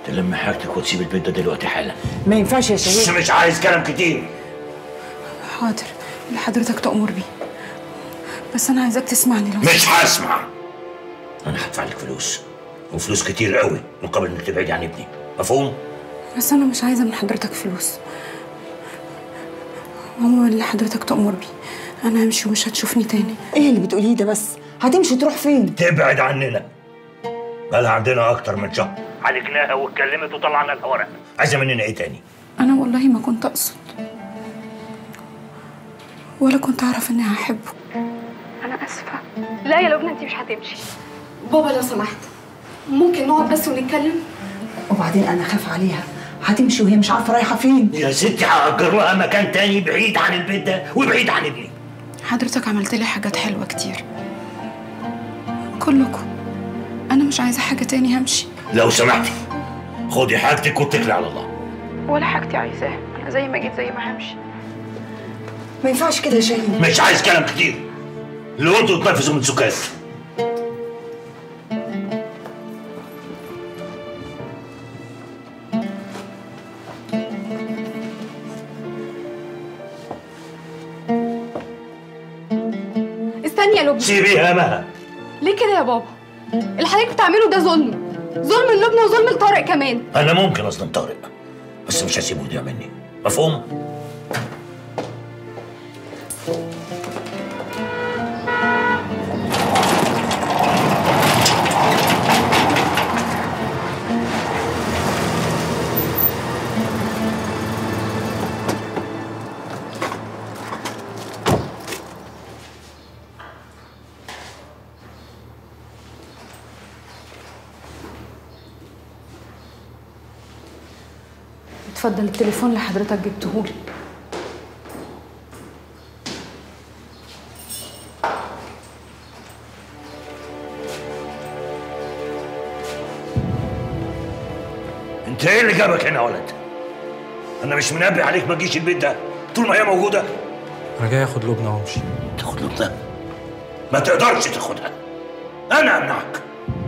تلم حاجتك وتسيب البيت ده دلوقتي حالا ما ينفعش يا بس شهيد مش عايز كلام كتير حاضر اللي حضرتك تأمر بيه بس أنا عايزاك تسمعني لو مش هسمع انا هدفع لك فلوس وفلوس كتير قوي مقابل انك تبعدي عن ابني مفهوم بس أنا مش عايزة من حضرتك فلوس هو اللي حضرتك تأمر بيه أنا همشي ومش هتشوفني تاني ايه اللي بتقوليه ده بس هتمشي تروح فين تبعد عننا بقى عندنا اكتر من شهر عالجناها واتكلمت وطلعنا لها ورق عايزه مننا ايه تاني أنا والله ما كنت أقصد ولا كنت أعرف إني هحبه أنا آسفة لا يا لبنى انت مش هتمشي بابا لو سمحت ممكن نقعد بس ونتكلم وبعدين انا خاف عليها هتمشي وهي مش عارفه رايحه فين يا ستي هأجر لها مكان تاني بعيد عن البيت ده وبعيد عن ابني حضرتك عملت لي حاجات حلوة كتير كلكم أنا مش عايزة حاجة تاني همشي لو سمحتي خدي حاجتك واتكلي على الله ولا حاجتي عايزاها أنا زي ما جيت زي ما همشي ما ينفعش كده يا شهيد مش عايز كلام كتير اللي قلته تنفذوا من سكات استني يا لبنى سيبيها يا مها ليه كده يا بابا اللي حضرتك بتعمله ده ظلم ظلم لبنى وظلم لطارق كمان انا ممكن اظلم طارق بس مش هسيبه يضيع مني مفهوم اتفضل التليفون اللي حضرتك جبتهولي انت ايه اللي جابك هنا يا ولد انا مش منبه عليك ما تجيش البيت ده طول ما هي موجوده انا جاي اخد لبنى وامشي تاخد لقطه ما تقدرش تاخدها انا امنعك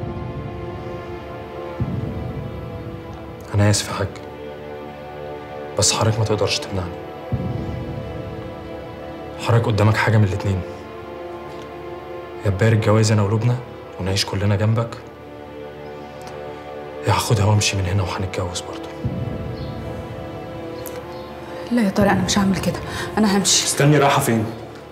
انا اسف يا حاج بس حضرتك ما تقدرش تمنعني حضرتك قدامك حاجه من الاتنين يا تبارك جوازي انا ولبنى ونعيش كلنا جنبك يا هاخدها وامشي من هنا وهنتجوز برضه لا يا طارق أنا مش هعمل كده أنا همشي استني رايحه فين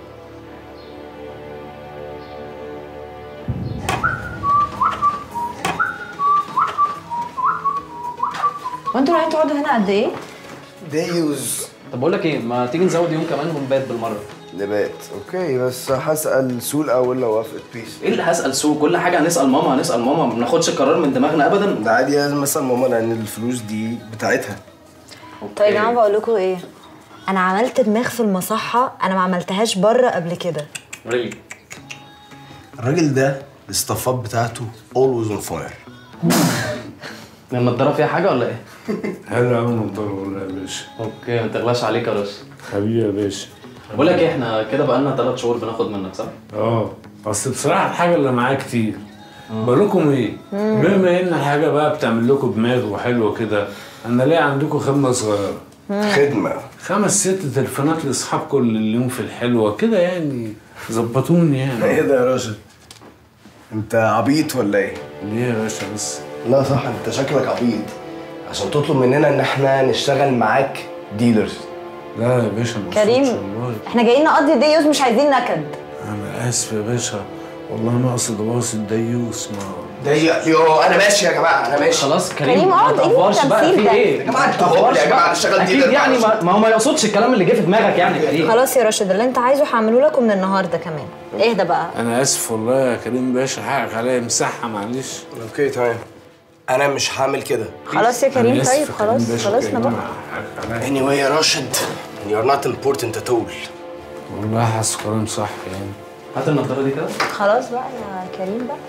وانتوا رايحين تقعدوا هنا قد ايه؟ دايوز طب بقول لك ايه ما تيجي نزود يوم كمان ونبات بالمره نبات اوكي بس هسأل سول الاول لو وافقت بيس ايه اللي هسال سوق كل حاجه هنسال ماما هنسال ماما ما بناخدش القرار من دماغنا ابدا ده عادي لازم اسال ماما لان الفلوس دي بتاعتها طيب يا جماعه بقول لكم ايه؟ انا عملت دماغ في المصحه انا ما عملتهاش بره قبل كده ريلي الراجل ده الاستافات بتاعته always on fire النضاره فيها حاجه ولا ايه حلو قوي النضاره والله يا باشا اوكي ما تغلاش عليك يا باشا حبيبي يا باشا بقول لك ايه احنا كده بقالنا ثلاث شهور بناخد منك صح اه اصل بصراحه الحاجه اللي معايا كتير بقول لكم ايه بما ان الحاجه بقى بتعمل لكم دماغ وحلوه كده انا ليه عندكم خدمه صغيره خدمه خمس ست تليفونات لاصحابكم اللي اليوم في الحلوه كده يعني ظبطوني يعني ايه ده يا راشد انت عبيط ولا ايه ليه يا باشا بس لا صح انت شكلك عبيط عشان تطلب مننا ان احنا نشتغل معاك ديلرز لا يا باشا ما كريم. أقصدش والله احنا جايين نقضي ديوز مش عايزين نكد انا اسف يا باشا والله ما اقصد ابوظ الديوس ما ضيق يو انا ماشي يا جماعه انا ماشي خلاص كريم كريم، ما اقعد، ايه تقفرش بقى التمثيل في ده؟ ايه يا جماعة انتوا ما تقفرش يا جماعة بقى. نشتغل اكيد ديلر يعني معلش. ما ما هو ما يقصدش الكلام اللي جه في دماغك يعني كريم خلاص يا راشد اللي انت عايزه هعمله لكم من النهارده كمان اهدى بقى انا اسف والله يا كريم باشا حقك عليا مساحه معلش اوكي تمام انا مش هعمل كده خلاص يا أنا كريم آسف طيب يا كريم خلاص باشا، خلصنا كريم، بقى حقك عليا. anyway يا راشد you're not important at all والله حاسس كلام صح يعني هات النضاره دي كده خلاص بقى يا كريم بقى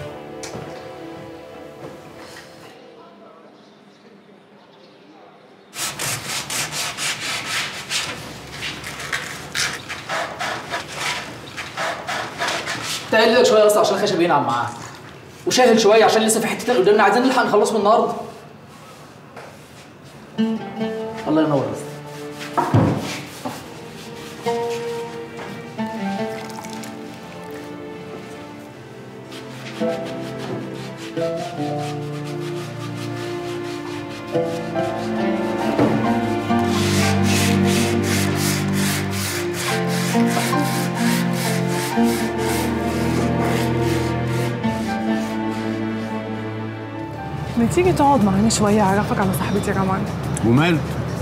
تقلل شويه بس عشان الخشب ينعم معاه وشاهل شويه عشان لسه في حتتين قدامنا عايزين نلحق نخلصهم النهارده الله ينور يا اسطى ما تيجي تقعد معانا شوية أعرفك على صاحبتي روان ومال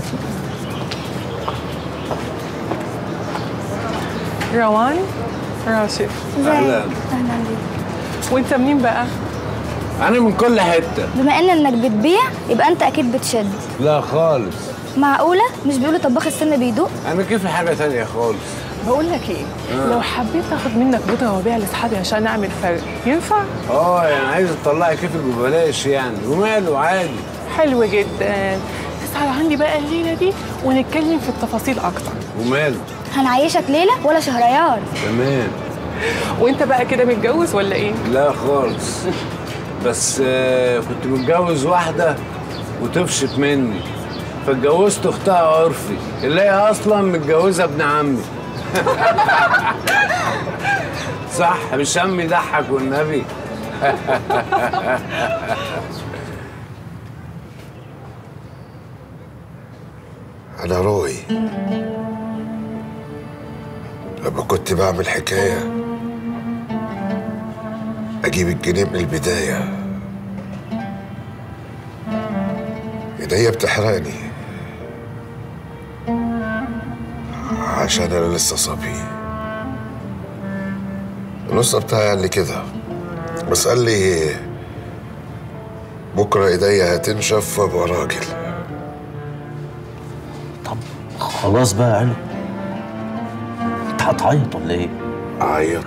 روان راشد اهلا اهلا بيك وانت منين بقى؟ انا من كل حته بما ان انك بتبيع يبقى انت اكيد بتشد لا خالص معقوله مش بيقولوا طباخ السن بيدوق انا كيف حاجه تانية خالص بقول لك ايه آه. لو حبيت اخد منك بودره وابيع لاصحابي عشان اعمل فرق ينفع؟ اه يعني عايز تطلعي كيفك ببلاش يعني وماله عادي حلو جدا تسهر عندي بقى الليله دي ونتكلم في التفاصيل اكتر وماله هنعيشك ليله ولا شهريار تمام وانت بقى كده متجوز ولا ايه؟ لا خالص بس آه، كنت متجوز واحده وتفشت مني فاتجوزت اختها عرفي اللي هي اصلا متجوزه ابن عمي صح مش عمي يضحك والنبي أنا روي لما كنت بعمل حكاية أجيب الجنيه من البداية إيديا بتحرقني عشان أنا لسه صبي النص بتاعي قال لي كده بس قال لي بكرة إيديا هتنشف وأبقى راجل خلاص بقى يا علو انت هتعيط ولا ايه؟ أعيط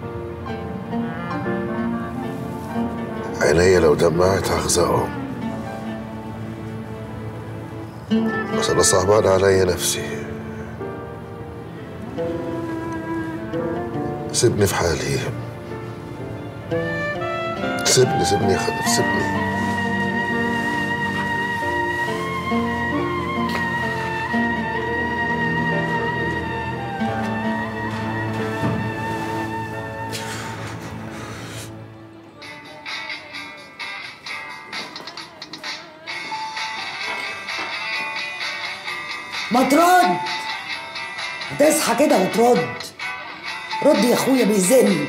عينيا لو دمعت هخزقهم بس أنا صعبان عليا نفسي سيبني في حالي سيبني سيبني يا خالد سيبني ما ترد تصحى كده وترد رد يا اخويا بيزن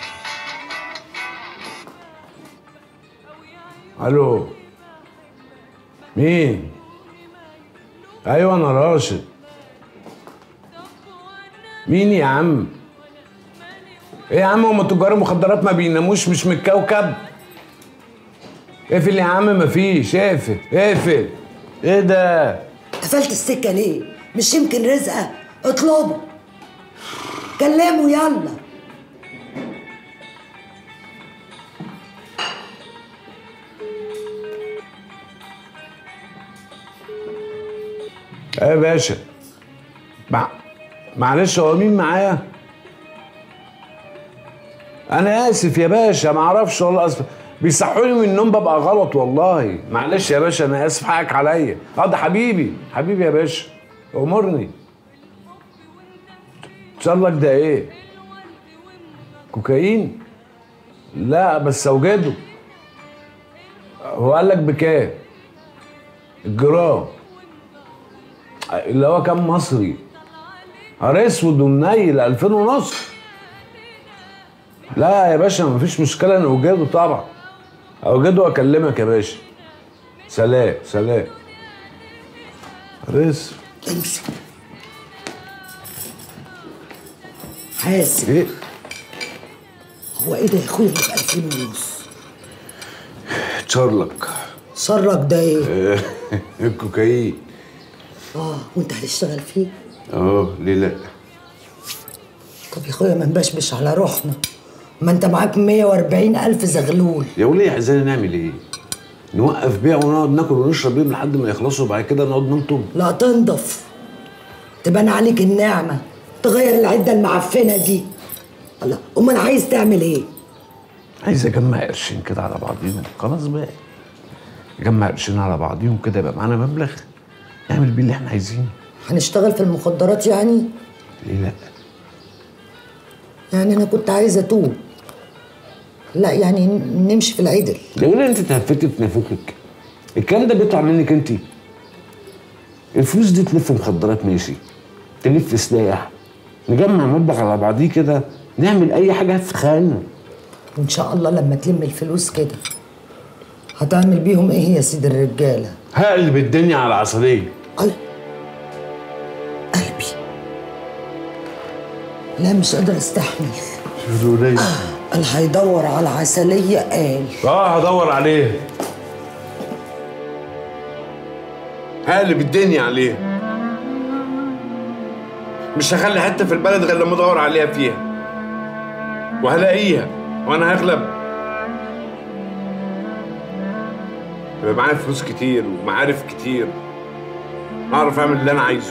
الو مين ايوه انا راشد مين يا عم ايه يا عم هم تجار المخدرات ما بيناموش مش من الكوكب اقفل يا عم مفيش اقفل اقفل ايه ده قفلت السكه ليه مش يمكن رزقه اطلبه كلمه يلا ايه يا باشا مع... معلش هو مين معايا انا اسف يا باشا ما اعرفش والله اسف بيصحوني من النوم ببقى غلط والله معلش يا باشا انا اسف حقك عليا اه ده حبيبي حبيبي يا باشا امرني شرلك ده ايه كوكايين لا بس اوجده هو قال لك بكام الجرام اللي هو كام مصري نهار اسود ومنيل 2000 ونص لا يا باشا مفيش مشكله انا اوجده طبعا اوجده واكلمك يا باشا سلام سلام رزق امسك حاسب ايه هو ايه ده يا اخويا اللي ب 2000 ونص تشارلك شرك ده ايه الكوكايين اه وانت هتشتغل فيه اه ليه لا طب يا اخويا ما نبشبش على روحنا ما انت معاك 140 الف زغلول يا وليه عايزين نعمل ايه نوقف بيع ونقعد ناكل ونشرب بيهم لحد ما يخلصوا وبعد كده نقعد ننطم لا تنضف تبان عليك النعمه تغير العده المعفنه دي الله امال عايز تعمل ايه عايز اجمع قرشين كده على بعضيهم خلاص بقى اجمع قرشين على بعضيهم كده يبقى معانا مبلغ نعمل بيه اللي احنا عايزينه هنشتغل في المخدرات يعني ليه لا يعني انا كنت عايزه اتوب لا يعني نمشي في العدل لو ان انت تهفتي في نافوخك الكلام ده بيطلع منك انت الفلوس دي تلف مخدرات ماشي تلف سلاح نجمع مبلغ على بعضيه كده نعمل اي حاجه في خيالنا وان شاء الله لما تلم الفلوس كده هتعمل بيهم ايه يا سيد الرجاله هقلب الدنيا على العسليه قلبي لا مش قادر استحمل شوفوا اللي هيدور على عسليه قال اه هدور عليه هقلب الدنيا عليه مش هخلي حته في البلد غير لما ادور عليها فيها وهلاقيها وانا هغلب يبقى معايا فلوس كتير ومعارف كتير اعرف اعمل اللي انا عايزه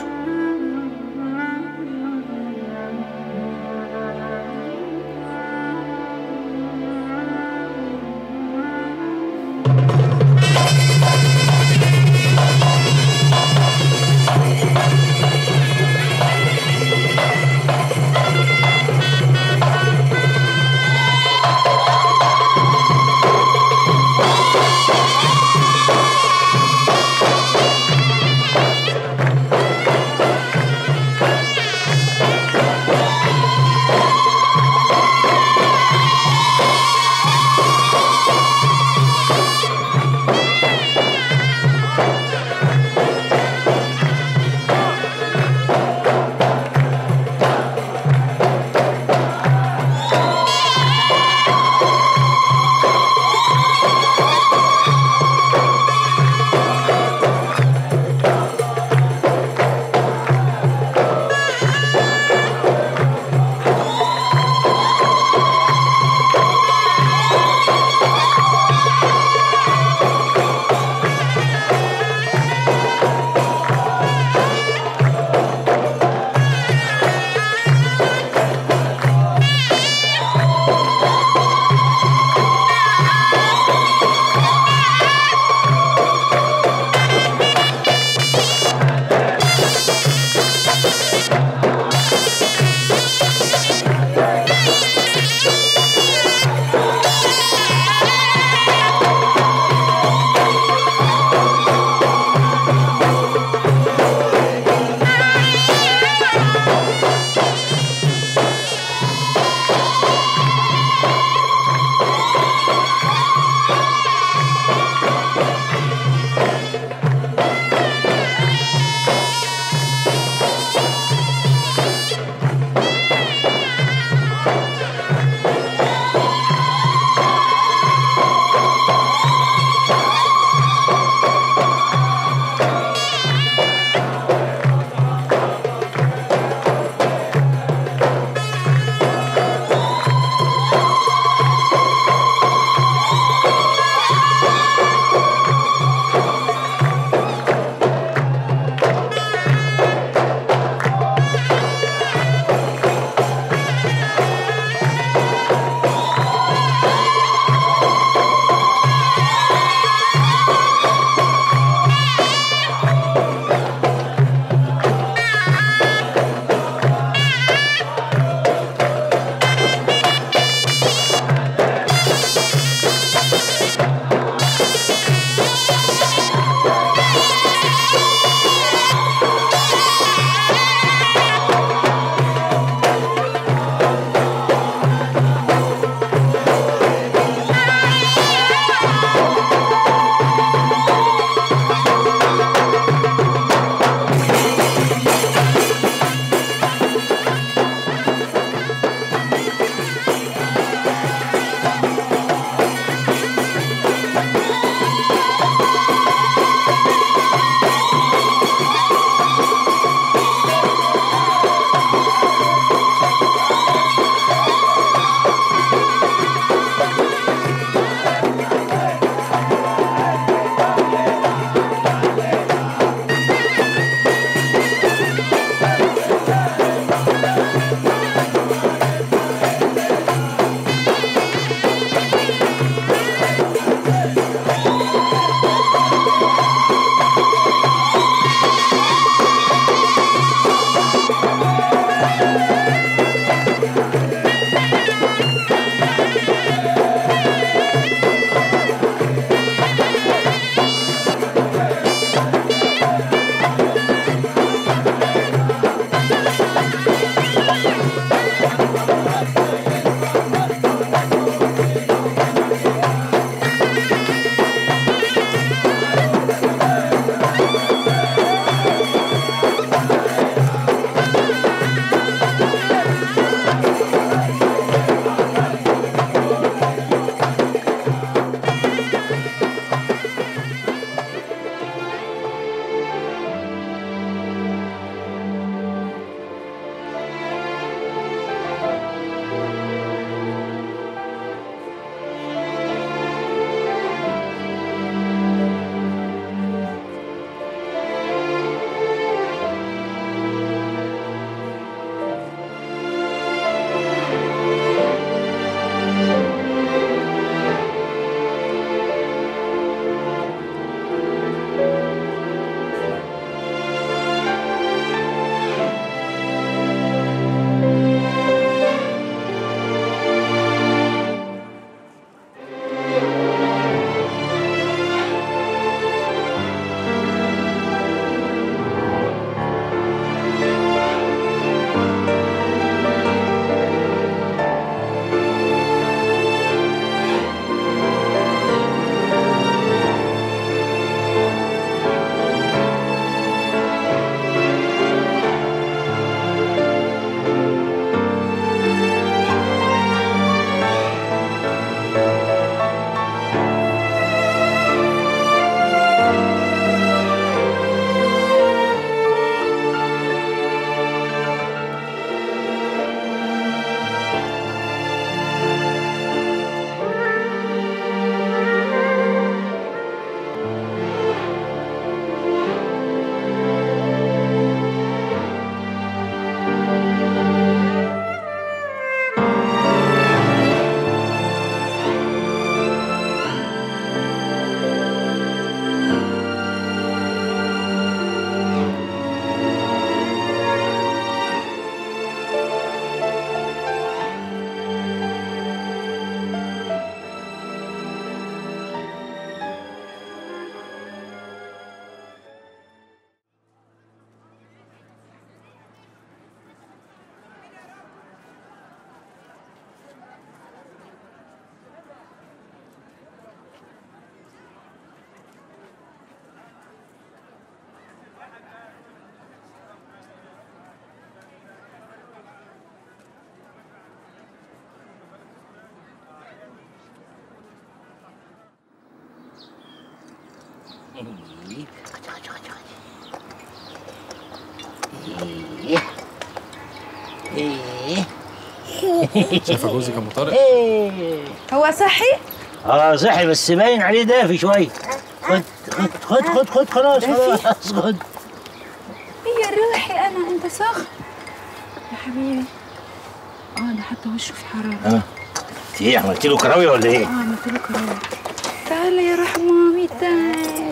شايفه جوزك يا ام طارق هو صحي؟ اه صحي بس باين عليه دافي شويه خد خد خد خد خد خلاص خلاص خد يا روحي انا انت سخن يا حبيبي اه ده حتى وشه في حراره اه انت ايه عملت له كراويه ولا ايه؟ اه عملت له كرامه تعالى يا روح مامي تعالى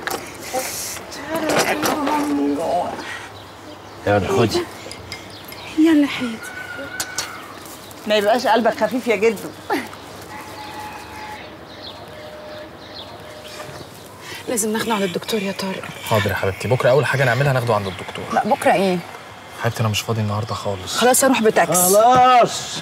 تعالى يا مامي يلا خدي يلا حياتي ما يبقاش قلبك خفيف يا جدو لازم ناخده عند الدكتور يا طارق حاضر يا حبيبتي بكره اول حاجه نعملها ناخده عند الدكتور لا بكره ايه حبيبتي انا مش فاضي النهارده خالص خلاص اروح بتاكس خلاص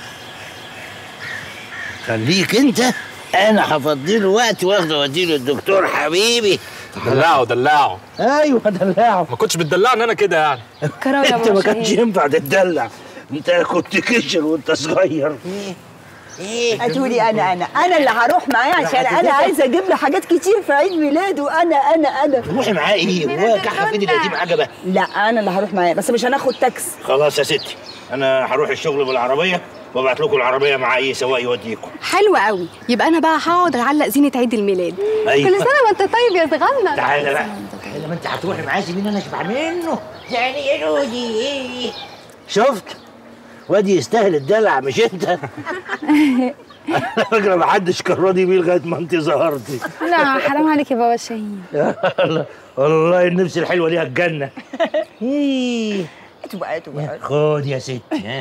خليك انت انا هفضي له وقت واخده واديه للدكتور حبيبي دلعه دلعه ايوه دلعه ما كنتش بتدلعني انا كده يعني انت ما كانش ينفع تتدلع انت كنت كشر وانت صغير هتقولي انا انا انا اللي هروح معاه عشان انا عايزه اجيب له حاجات كتير في عيد ميلاده انا انا انا روحي معاه ايه هو كحه في ايدي القديم عجبه لا انا اللي هروح معاه بس مش هناخد تاكس خلاص يا ستي انا هروح الشغل بالعربيه وابعت لكم العربيه مع اي سواق يوديكم حلو قوي يبقى انا بقى هقعد اعلق زينه عيد الميلاد أيوة. كل سنه وانت طيب يا صغنن تعالى بقى تعالى ما انت هتروحي معاه سيبيني انا اشبع منه يعني يا رودي ايه شفت وادي يستاهل الدلع مش انت على فكره ما حدش كان راضي بيه لغايه ما انت ظهرتي لا حرام عليك يا بابا شاهين والله النفس الحلوه ليها الجنه إيه. تبقى تبقى خد يا ستي ها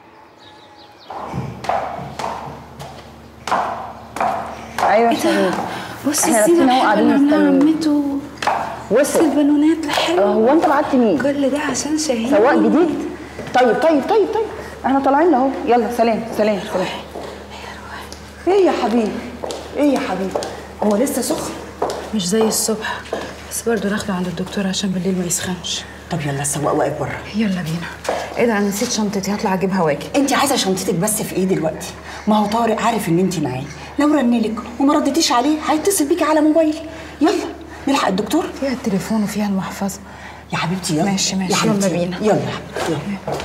ايوه يا شاهين بص احنا الزينه لابسين اهو الحلوه قاعدين اللي عاملاها مستنيين. عمته بص وصل البالونات الحلوه هو انت بعت مين؟ كل ده عشان شاهين سواق جديد طيب طيب طيب طيب احنا طالعين اهو يلا سلام سلام سلام ايه يا حبيبي ايه يا حبيبي هو لسه سخن مش زي الصبح بس برضه ناخده عند الدكتور عشان بالليل ما يسخنش طب يلا السواق واقف بره يلا بينا ايه ده انا نسيت شنطتي هطلع اجيبها واجي انت عايزه شنطتك بس في ايه دلوقتي ما هو طارق عارف ان انت معاه لو رنلك وما ردتيش عليه هيتصل بيكي على موبايلي يلا نلحق الدكتور فيها التليفون وفيها المحفظه يا حبيبتي يلا ماشي ماشي يا حبيبتي يلا بينا يلا يا حبيبتي يلا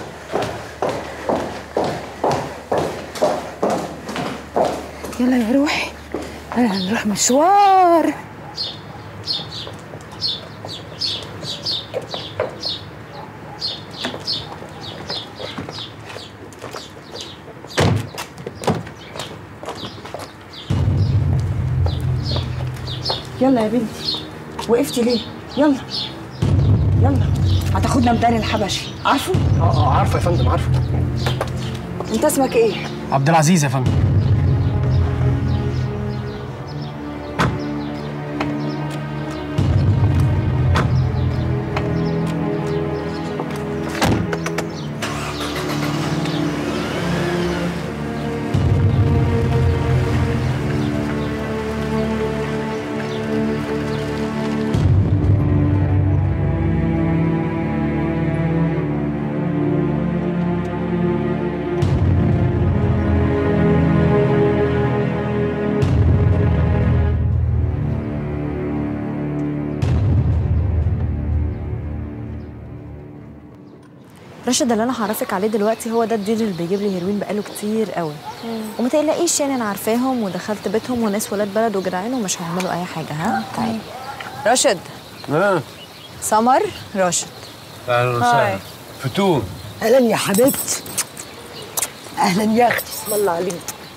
يلا يا روحي يلا هنروح مشوار يلا يا بنتي وقفتي ليه يلا يلا هتاخدنا ميدان الحبشي عارفه اه اه عارفه يا فندم عارفه انت اسمك ايه عبد العزيز يا فندم راشد اللي انا هعرفك عليه دلوقتي هو ده الديلر اللي بيجيب لي هيروين بقاله كتير قوي وما تقلقيش يعني انا عارفاهم ودخلت بيتهم وناس ولاد بلد وجدعان ومش هيعملوا اي حاجه ها تعالي راشد ها سمر راشد اهلا وسهلا فتون اهلا يا حبيبتي اهلا يا اختي اسم الله عليك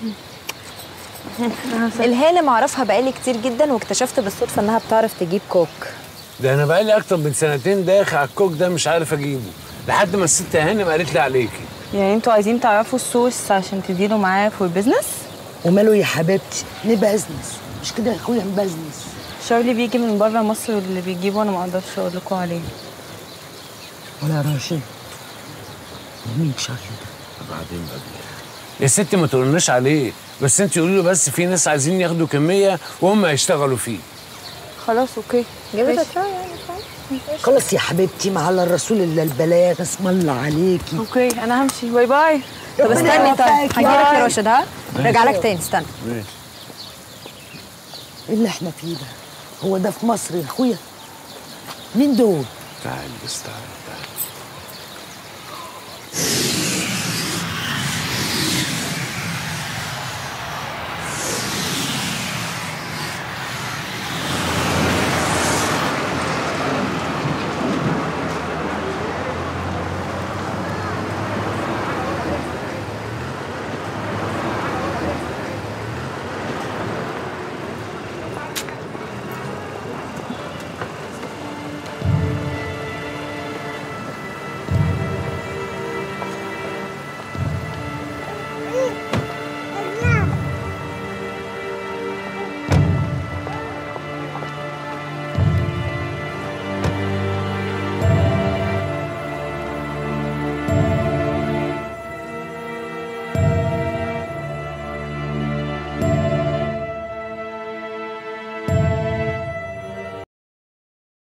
الهانم اعرفها بقالي كتير جدا واكتشفت بالصدفه انها بتعرف تجيب كوك ده انا بقالي اكتر من سنتين داخل على الكوك ده مش عارف اجيبه لحد ما الست هانم قالت لي عليكي يعني انتوا عايزين تعرفوا السورس عشان تديروا معاه فور بزنس وماله يا حبيبتي نبزنس مش كده يا اخويا نبزنس شارلي بيجي من بره مصر واللي بيجيبه انا ما اقدرش اقول لكم عليه ولا راشد مين شكل ده بعدين بقى يا ست ما تقولناش عليه بس انت قولي له بس في ناس عايزين ياخدوا كميه وهم هيشتغلوا فيه خلاص اوكي جابت خلاص يا حبيبتي ما على الرسول الا البلاغ اسم الله عليكي اوكي انا همشي باي باي طب استني طيب يوفقك يا هجيلك يا رب. راشد ها ماشي. راجع لك تاني استنى ايه اللي احنا فيه ده هو ده في مصر يا اخويا مين دول تعال بس تعال تعال